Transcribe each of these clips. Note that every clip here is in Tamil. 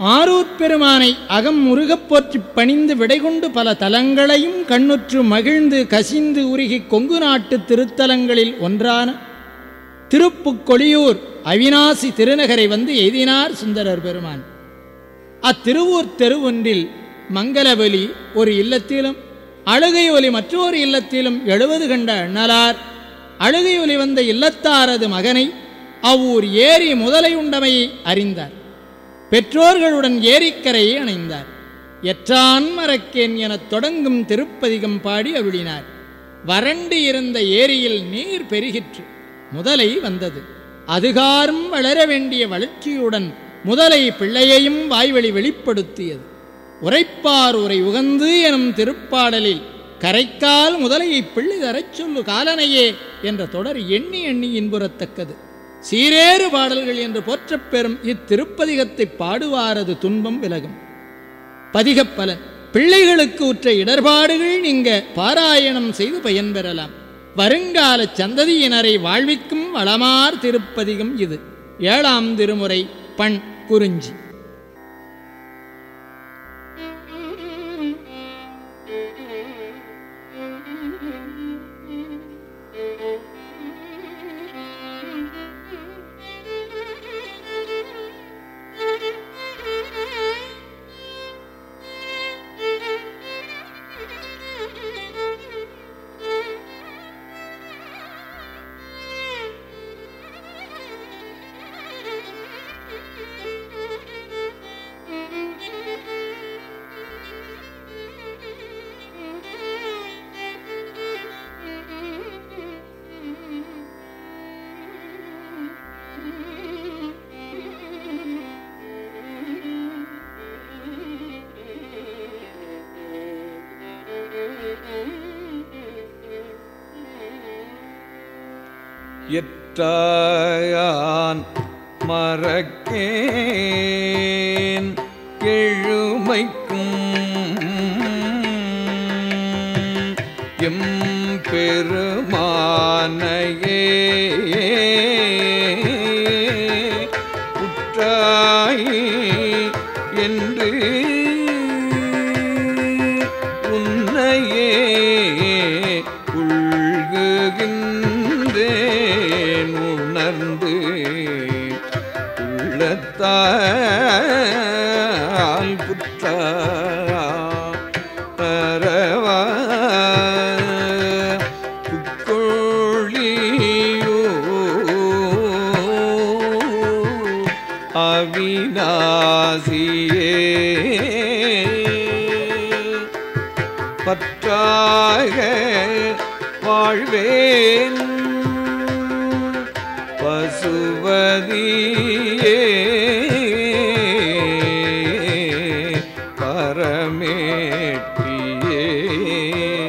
ஆரூர் பெருமானை அகம் முருகப் போற்றிப் பணிந்து விடைகொண்டு பல தலங்களையும் கண்ணுற்று மகிழ்ந்து கசிந்து உருகி கொங்கு நாட்டு திருத்தலங்களில் ஒன்றான திருப்புக்கொழியூர் அவினாசி திருநகரை வந்து எய்தினார் சுந்தரர் பெருமான் அத்திருவூர் தெருவொன்றில் மங்களவலி ஒரு இல்லத்திலும் அழுகை ஒலி மற்றொரு இல்லத்திலும் எழுவது கண்ட அண்ணலார் அழுகை ஒலி வந்த இல்லத்தாரது மகனை அவ்வூர் ஏரி முதலை உண்டமையை அறிந்தார் பெற்றோர்களுடன் ஏரிக்கரையை அணைந்தார் எற்றான் மறக்கேன் எனத் தொடங்கும் திருப்பதிகம் பாடி அருளினார் வறண்டு இருந்த ஏரியில் நீர் பெருகிற்று முதலை வந்தது அதுகாரும் வளர வேண்டிய வளர்ச்சியுடன் முதலை பிள்ளையையும் வாய்வழி வெளிப்படுத்தியது உரைப்பார் உரை உகந்து எனும் திருப்பாடலில் கரைக்கால் முதலையை பிள்ளை தரச் சொல்லு காலனையே என்ற தொடர் எண்ணி எண்ணி இன்புறத்தக்கது சீரேறு பாடல்கள் என்று போற்றப் பெறும் இத்திருப்பதிகத்தை பாடுவாரது துன்பம் விலகும் பதிகப் பலன் பிள்ளைகளுக்கு உற்ற இடர்பாடுகள் நீங்க பாராயணம் செய்து பயன்பெறலாம் வருங்கால சந்ததியினரை வாழ்விக்கும் வளமார் திருப்பதிகம் இது ஏழாம் திருமுறை பண் குறிஞ்சி எற்றாயான் மறக்கேன் எழுமைக்கும் எம் பெருமானையே உற்றாய் என்று உன்னையே உள்குகின்றேன் உணர்ந்து உள்ளத்தால் புற்ற பரவா புக்கொழியோ அவிநாசியே பற்றாக வாழ்வேன் பசுவதியே பரமேட்டியே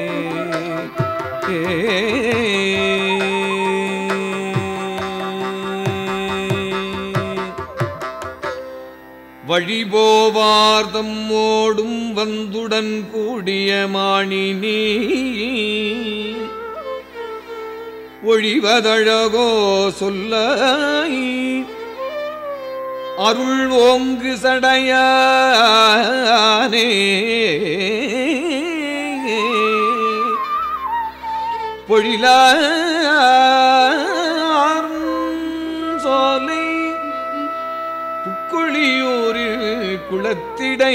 வழிபோவார்தம் ஓடும் வந்துடன் கூடிய மாணினி ஒழிவதழகோ சொல்ல அருள் ஓங்கு சடையானே பொழிலார் சோலை புக்கொழியூரில் குளத்திடை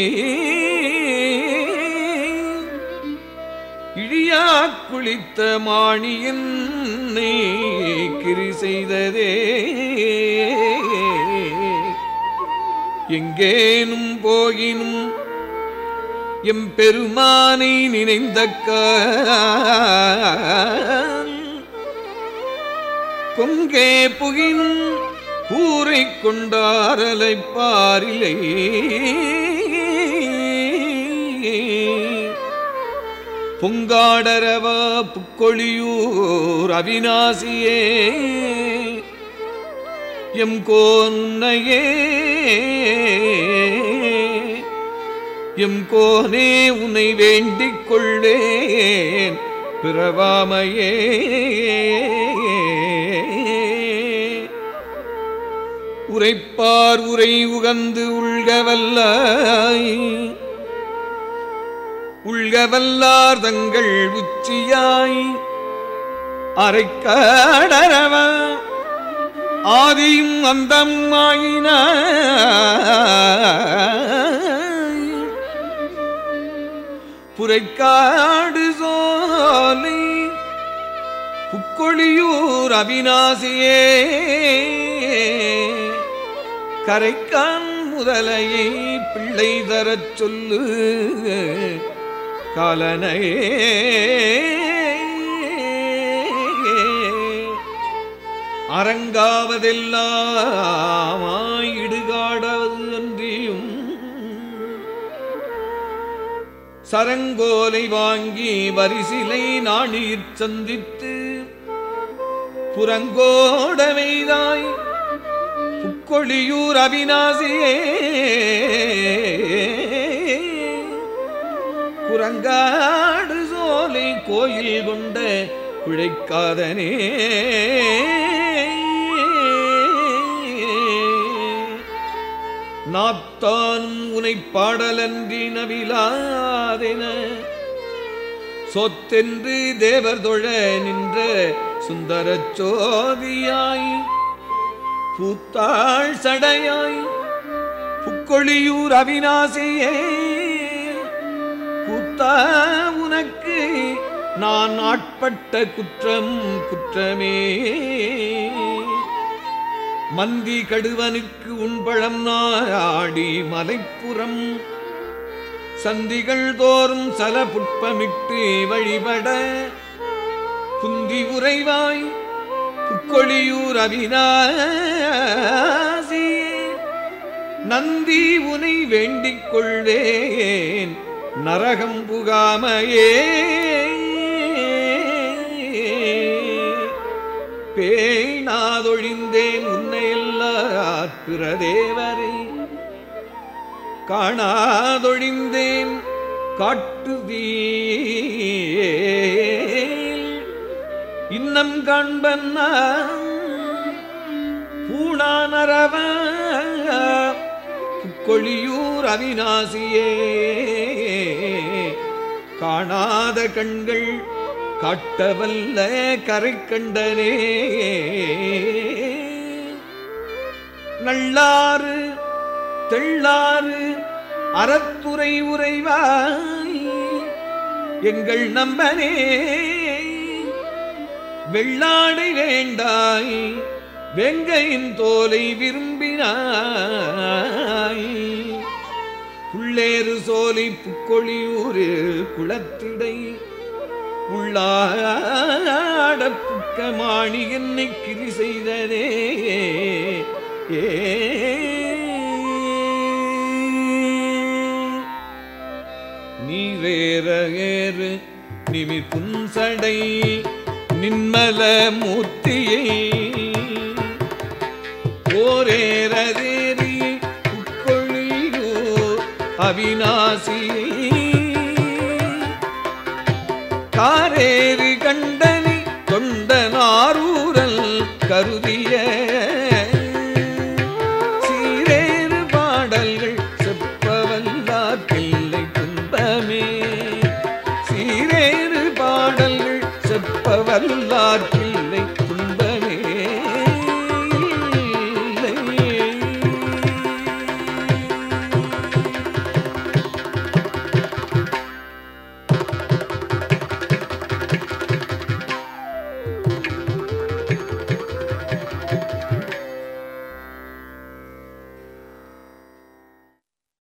இழியா குளித்த மாணியன் கிரி செய்ததே எங்கேனும் போகினும் எம் பெருமானை நினைந்தக்க கொங்கே புகினும் கூரை கொண்டாரலை பாரிலை பொங்காடரவா புக்கொழியூர் அவிநாசியே எம் கோன்னையே எம் கோனே உன்னை வேண்டிக் கொள்வேன் பிறவாமையே உரைப்பார் உரை உகந்து உள்கவல்லாய் உள்கவல்லார் தங்கள் உச்சியாய் அரைக்காடரவ ஆதியும் அந்தம் ஆயின புரைக்காடு சோலை புக்கொழியூர் அவிநாசியே கரைக்கான் முதலையை பிள்ளை தரச் சொல்லு காலனையே அரங்காவதெல்லாம் இடுகாடாது அன்றியும் சரங்கோலை வாங்கி வரிசிலை நாணீர் சந்தித்து புறங்கோடவைதாய் புக்கொழியூர் அவிநாசியே குரங்காடு சோலை கோயில் கொண்ட குழைக்காதனே நாத்தானும் உனை பாடலன்றி நவிலாதென சொத்தென்று தேவர் தொழ நின்ற சுந்தரச் சோதியாய் பூத்தாள் சடையாய் புக்கொழியூர் அவிநாசியே கூத்தா உனக்கு நான் ஆட்பட்ட குற்றம் குற்றமே மந்தி கடுவனுக்கு உண்பழம் நாடி மலைப்புறம் சந்திகள் தோறும் சல புட்பமிட்டு வழிபட புந்தி உறைவாய் புக்கொழியூர் அவிநாசி நந்தி உனை வேண்டிக் கொள்வேன் நரகம் புகாமையே பேணாதொழிந்தேன் உன்னையெல்லாம் பிரதேவரை காணாதொழிந்தேன் காட்டுதீ இன்னம் காண்பன் பூணானரவ புக்கொழியூர் அவிநாசியே காணாத கண்கள் காட்டவல்ல கரை கண்டனே நல்லாறு தெள்ளாறு அறத்துறை உறைவாய் எங்கள் நம்பனே வெள்ளாடை வேண்டாய் வெங்கையின் தோலை விரும்பினாய் புள்ளேறு சோலை புக்கொழியூரு குளத்திடை உள்ளாட புக்க மாணி என்னை கிரி செய்ததே ஏ நீரேற ஏறு நிமிர் புன்சடை நின்மல மூர்த்தியை ஓரேறதேறி உட்கொழியோ அவிநாசியை காரேறு கண்டனி தொண்டனாரூரல் கருதிய சீரேறு பாடல்கள் செப்பவல்லார் பிள்ளை துன்பமே சீரேறு பாடல்கள் செப்பவல்லார்